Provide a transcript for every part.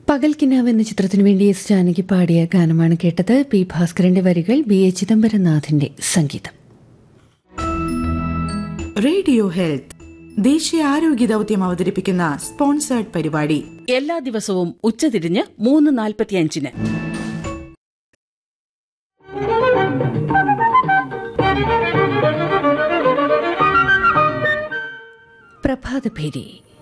പകൽക്കിനാവ് എന്ന ചിത്രത്തിനു വേണ്ടി എസ് ജാനകി പാടിയ ഗാനമാണ് കേട്ടത് പി ഭാസ്കരന്റെ വരികൾ ബി എ ചിദംബരനാഥിന്റെ സംഗീതം റേഡിയോ ഹെൽത്ത് ദേശീയ ആരോഗ്യ ദൗത്യം അവതരിപ്പിക്കുന്ന സ്പോൺസേർഡ് പരിപാടി എല്ലാ ദിവസവും ഉച്ചതിരിഞ്ഞ് മൂന്ന് നാൽപ്പത്തിയഞ്ചിന് പ്രഭാതഭേരി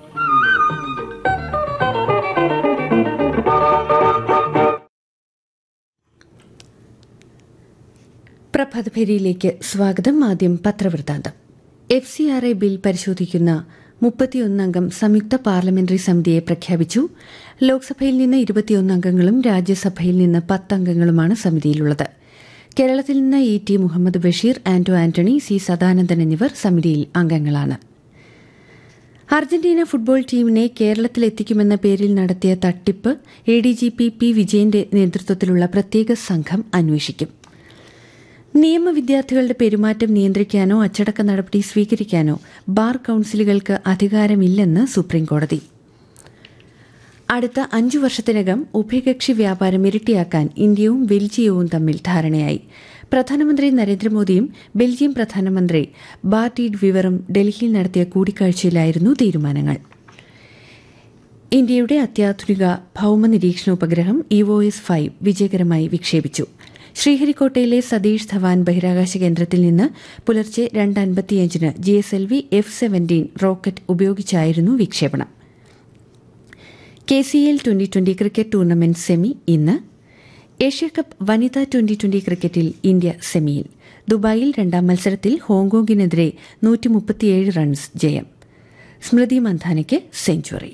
പ്രഭാതഭേരിയിലേക്ക് സ്വാഗതം ആദ്യം പത്രവൃത്താന്തം F C R A bill പരിശോധിക്കുന്ന മുപ്പത്തിയൊന്നംഗം സംയുക്ത പാർലമെന്ററി സമിതിയെ പ്രഖ്യാപിച്ചു ലോക്സഭയിൽ നിന്ന് ഇരുപത്തിയൊന്ന് അംഗങ്ങളും രാജ്യസഭയിൽ നിന്ന് പത്ത് അംഗങ്ങളുമാണ് സമിതിയിലുള്ളത് കേരളത്തിൽ നിന്ന് E T Muhammad Basheer Anto Antony C Sadanandan എന്നിവർ സമിതിയിൽ അംഗങ്ങളാണ് അർജന്റീന ഫുട്ബോൾ ടീമിനെ കേരളത്തിലെത്തിക്കുമെന്ന പേരിൽ നടത്തിയ തട്ടിപ്പ് A D G P P വിജയന്റെ നേതൃത്വത്തിലുള്ള പ്രത്യേക സംഘം അന്വേഷിക്കും നിയമ വിദ്യാർത്ഥികളുടെ പെരുമാറ്റം നിയന്ത്രിക്കാനോ അച്ചടക്ക നടപടി സ്വീകരിക്കാനോ ബാർ കൌൺസിലുകൾക്ക് അധികാരമില്ലെന്ന് സുപ്രീംകോടതി അടുത്ത അഞ്ചു വർഷത്തിനകം ഉഭയകക്ഷി വ്യാപാരം ഇരട്ടിയാക്കാൻ ഇന്ത്യയും ബെൽജിയവും തമ്മിൽ ധാരണയായി പ്രധാനമന്ത്രി നരേന്ദ്രമോദിയും ബെൽജിയം പ്രധാനമന്ത്രി ബാർട്ടീഡ് വിവറും ഡൽഹിയിൽ നടത്തിയ കൂടിക്കാഴ്ചയിലായിരുന്നു തീരുമാനങ്ങൾ ഇന്ത്യയുടെ അത്യാധുനിക ഭൌമ നിരീക്ഷണ ഉപഗ്രഹം ഇഒഎസ് ഫൈവ് വിജയകരമായി വിക്ഷേപിച്ചു ശ്രീഹരിക്കോട്ടയിലെ സതീഷ് ധവാൻ ബഹിരാകാശ കേന്ദ്രത്തിൽ നിന്ന് പുലർച്ചെ രണ്ട് അൻപത്തിയഞ്ചിന് G S L V F seventeen rocket ഉപയോഗിച്ചായിരുന്നു വിക്ഷേപണം K C L twenty twenty cricket tournament semi ഇന്ന് ഏഷ്യാകപ്പ് വനിതാ ട്വന്റി ട്വന്റി ക്രിക്കറ്റിൽ ഇന്ത്യ സെമിയിൽ ദുബായിൽ രണ്ടാം മത്സരത്തിൽ ഹോങ്കോങ്ങിനെതിരെ നൂറ്റി മുപ്പത്തിയേഴ് റൺസ് ജയം സ്മൃതി മന്ധാനയ്ക്ക് സെഞ്ചുറി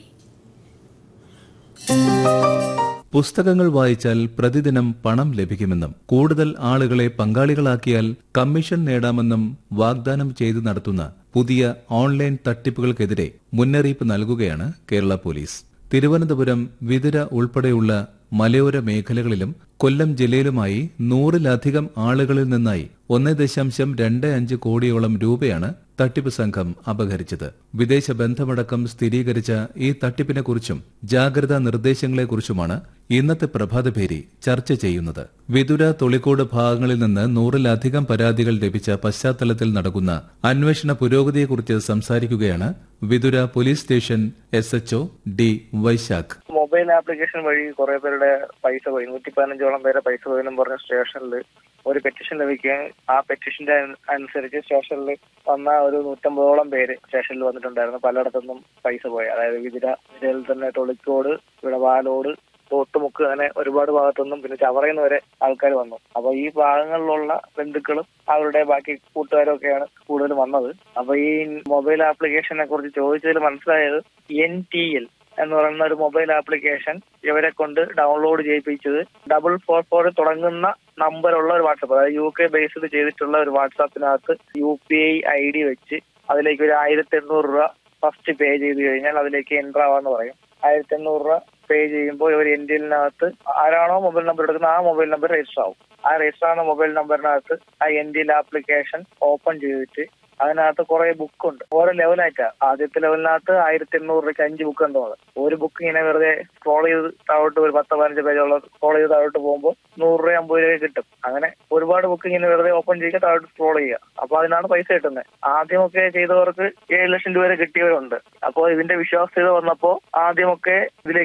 പുസ്തകങ്ങൾ വായിച്ചാൽ പ്രതിദിനം പണം ലഭിക്കുമെന്നും കൂടുതൽ ആളുകളെ പങ്കാളികളാക്കിയാൽ കമ്മീഷൻ നേടാമെന്നും വാഗ്ദാനം ചെയ്തു നടത്തുന്ന പുതിയ ഓൺലൈൻ തട്ടിപ്പുകൾക്കെതിരെ മുന്നറിയിപ്പ് നൽകുകയാണ് കേരള പോലീസ് തിരുവനന്തപുരം വിതുര ഉൾപ്പെടെയുള്ള മലയോര മേഖലകളിലും കൊല്ലം ജില്ലയിലുമായി നൂറിലധികം ആളുകളിൽ നിന്നായി ഒന്ന് ദശാംശം രണ്ട് അഞ്ച് കോടിയോളം രൂപയാണ് തട്ടിപ്പ് സംഘം അപഹരിച്ചത് വിദേശ ബന്ധമടക്കം സ്ഥിരീകരിച്ച ഈ തട്ടിപ്പിനെക്കുറിച്ചും ജാഗ്രതാ നിർദ്ദേശങ്ങളെക്കുറിച്ചുമാണ് ഇന്നത്തെ പ്രഭാതഭേരി ചർച്ച ചെയ്യുന്നത് വിതുര തൊളിക്കോട് ഭാഗങ്ങളിൽ നിന്ന് നൂറിലധികം പരാതികൾ ലഭിച്ച പശ്ചാത്തലത്തിൽ നടക്കുന്ന അന്വേഷണ പുരോഗതിയെക്കുറിച്ച് സംസാരിക്കുകയാണ് Vithura police station S HO D Vaishakh mobile application വഴി കുറെ പേരുടെ പൈസ പോയി നൂറ്റി പതിനഞ്ചോളം പേരെ പൈസ പോയി എന്നും പറഞ്ഞ സ്റ്റേഷനിൽ ഒരു പെറ്റീഷൻ ലഭിക്കുകയും ആ പെറ്റീഷന്റെ അനുസരിച്ച് സ്റ്റേഷനിൽ വന്ന ഒരു നൂറ്റമ്പതോളം പേര് സ്റ്റേഷനിൽ വന്നിട്ടുണ്ടായിരുന്നു പലയിടത്തുനിന്നും പൈസ പോയി അതായത് വിതിര വിതിരയിൽ തന്നെ തൊളിക്കോട് ഇവിടെ വാലോട് തോട്ടുമുക്ക് അങ്ങനെ ഒരുപാട് ഭാഗത്തുനിന്നും പിന്നെ ചവറയിൽ നിന്ന് വരെ ആൾക്കാർ വന്നു അപ്പൊ ഈ ഭാഗങ്ങളിലുള്ള ബന്ധുക്കളും അവരുടെ ബാക്കി കൂട്ടുകാരും ഒക്കെയാണ് കൂടുതൽ വന്നത് അപ്പൊ ഈ മൊബൈൽ ആപ്ലിക്കേഷനെ കുറിച്ച് ചോദിച്ചതിൽ മനസ്സിലായത് എൻ ടി എൽ എന്ന് പറയുന്ന ഒരു മൊബൈൽ ആപ്ലിക്കേഷൻ ഇവരെ കൊണ്ട് ഡൗൺലോഡ് ചെയ്യിപ്പിച്ചത് ഡബിൾ ഫോർ ഫോർ തുടങ്ങുന്ന നമ്പറുള്ള ഒരു വാട്സാപ്പ് അതായത് യു കെ ബേസ്ഡ് ചെയ്തിട്ടുള്ള ഒരു വാട്സാപ്പിനകത്ത് U P I I D വെച്ച് അതിലേക്ക് ഒരു ആയിരത്തി എണ്ണൂറ് രൂപ ഫസ്റ്റ് പേ ചെയ്ത് കഴിഞ്ഞാൽ അതിലേക്ക് എൻ്റർ ആവാന്ന് പറയും ആയിരത്തി എണ്ണൂറ് രൂപ പേ ചെയ്യുമ്പോൾ ഇവർ എൻഡിലിനകത്ത് ആരാണോ മൊബൈൽ നമ്പർ എടുക്കുന്നത് ആ മൊബൈൽ നമ്പർ രജിസ്റ്റർ ആവും ആ രജിസ്റ്റർ ആവുന്ന മൊബൈൽ നമ്പറിനകത്ത് ആ എൻഡിൽ ആപ്ലിക്കേഷൻ ഓപ്പൺ ചെയ്തിട്ട് അതിനകത്ത് കുറെ ബുക്ക് ഉണ്ട് ഓരോ ലെവലായിട്ടാ ആദ്യത്തെ ലെവലിനകത്ത് ആയിരത്തി എണ്ണൂറ് രൂപയ്ക്ക് അഞ്ച് ബുക്ക് ഉണ്ടോ ഒരു ബുക്ക് ഇങ്ങനെ വെറുതെ സ്ക്രോൾ ചെയ്ത് താഴോട്ട് ഒരു പത്ത് പതിനഞ്ച് പേജുള്ള സ്ക്രോൾ ചെയ്ത് താഴോട്ട് പോകുമ്പോൾ നൂറ് രൂപ അമ്പത് രൂപ കിട്ടും അങ്ങനെ ഒരുപാട് ബുക്ക് ഇങ്ങനെ വെറുതെ ഓപ്പൺ ചെയ്യുക താഴോട്ട് സ്ക്രോൾ ചെയ്യുക അപ്പൊ അതിനാണ് പൈസ കിട്ടുന്നത് ആദ്യമൊക്കെ ചെയ്തവർക്ക് ഏഴ് ലക്ഷം രൂപ വരെ കിട്ടിയവരുണ്ട് അപ്പോൾ ഇതിന്റെ വിശ്വാസ്യത വന്നപ്പോൾ ആദ്യമൊക്കെ ഇതിലേക്ക്